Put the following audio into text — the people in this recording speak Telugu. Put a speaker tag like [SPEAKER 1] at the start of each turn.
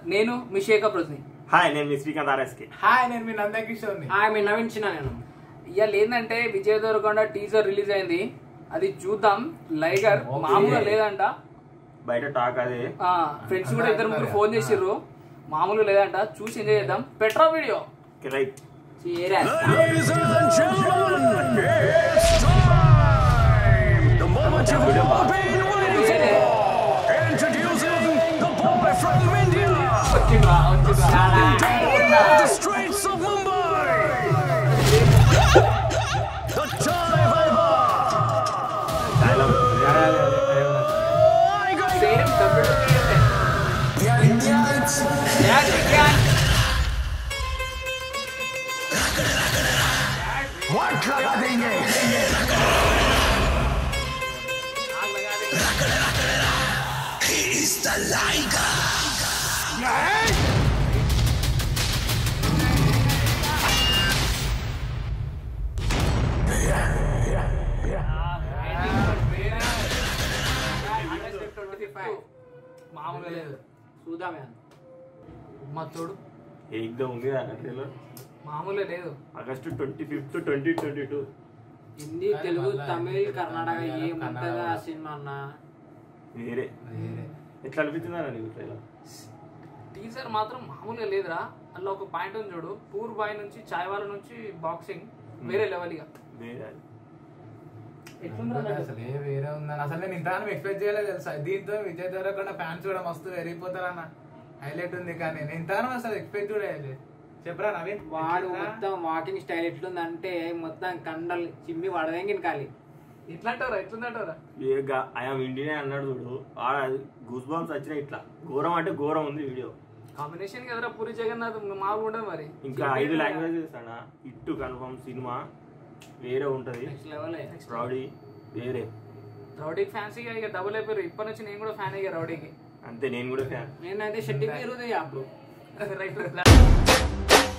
[SPEAKER 1] నేను మీ శేఖర్ ప్రతిని
[SPEAKER 2] హాయ్ నేను మీ శ్రీకాంత్ ఆర్ఎస్కి
[SPEAKER 3] హాయ్ నేను మీ నందకిషోర్ని
[SPEAKER 4] హాయ్ మీ నవీన్ నేను
[SPEAKER 1] ఇవాళ ఏంటంటే విజయ్ దేవరకొండ టీజర్ రిలీజ్ అయింది అది చూద్దాం లైగర్
[SPEAKER 3] Okay.
[SPEAKER 1] మామూలుగా లేదంట
[SPEAKER 2] బయట టాక్ అదే
[SPEAKER 1] ఫ్రెండ్స్ కూడా ఇద్దరు ముగ్గురు ఫోన్ చేసిర్రు మామూలుగా లేదంట చూసి ఎంజాయ్ చేద్దాం పెట్రా వీడియో
[SPEAKER 2] రైట్
[SPEAKER 4] చీరా
[SPEAKER 5] Ladies and gentlemen, it's time! The moment you've all been waiting for! Introducing the boy from India! Down the streets of Mumbai! The Chai Viber!
[SPEAKER 2] Dialogue
[SPEAKER 1] same
[SPEAKER 5] What लगा देंगे
[SPEAKER 1] మామూలుగా లేదు
[SPEAKER 4] చూద్దామే
[SPEAKER 1] మా తోడు
[SPEAKER 2] ఏకదం ఉంది కదా ట్రైలర్
[SPEAKER 1] మామూలుగా లేదు
[SPEAKER 2] August twenty fifth twenty twenty two
[SPEAKER 4] Hindi Telugu Tamil Karnataka ఏముంటుందా ఆ సినిమా అన్న
[SPEAKER 2] వేరే ఎట్లా అనిపించిందా నీకు ట్రైలర్
[SPEAKER 1] టీజర్ మాత్రం మామూలుగా లేదురా అందులో ఒక పాయింట్ ఉంది చూడు పూర్ బాయ్ నుంచి చాయ్ వాళ్ళ నుంచి బాక్సింగ్ వేరే లెవెల్ ఇక
[SPEAKER 2] వేరే
[SPEAKER 3] అసలు ఏ వేరే ఉందని అసలు నేను ఇంత ఎక్స్పెక్ట్ చేయలేదు తెలుసా దీంతో విజయ్ దేవరకొండ ఫ్యాన్స్ కూడా మస్తు పెరిగిపోతారన్న హైలైట్ ఉంది కానీ నేను ఇంతగానో అసలు ఎక్స్పెక్ట్ కూడా చేయలేదు చెప్పరా నవీన్
[SPEAKER 4] వాడు మొత్తం వాకింగ్ స్టైల్ ఎట్లుందంటే మొత్తం కండలు చిమ్మి వడదెంగిన ఖాళీ
[SPEAKER 1] ఎట్లంటారా ఎట్లుందంటారా
[SPEAKER 2] ఏ ఐఎమ్ ఇండియన్ అన్నాడు చూడు గూస్ బాంబ్స్ వచ్చినాయి ఇట్లా ఘోరం అంటే ఘోరం ఉంది వీడియో
[SPEAKER 1] కాంబినేషన్ కదరా పూరి జగన్నాథ్ మామూలు ఉండదు మరి
[SPEAKER 2] ఇంకా ఐదు లాంగ్వేజెస్ అన్న ఇట్టు కన్ఫర్మ్ సినిమా వేరే ఉంటది
[SPEAKER 4] నెక్స్ట్ లెవెల్
[SPEAKER 2] రౌడీ వేరే
[SPEAKER 1] రౌడీకి ఫ్యాన్స్ ఇక డబుల్ అయిపోయారు ఇప్పటి నుంచి నేను కూడా ఫ్యాన్ అయ్యా రౌడీకి
[SPEAKER 2] అంతే నేను కూడా ఫ్యాన్
[SPEAKER 4] నేనైతే షెట్టికి ఇరుదు అప్పుడు
[SPEAKER 1] రైట్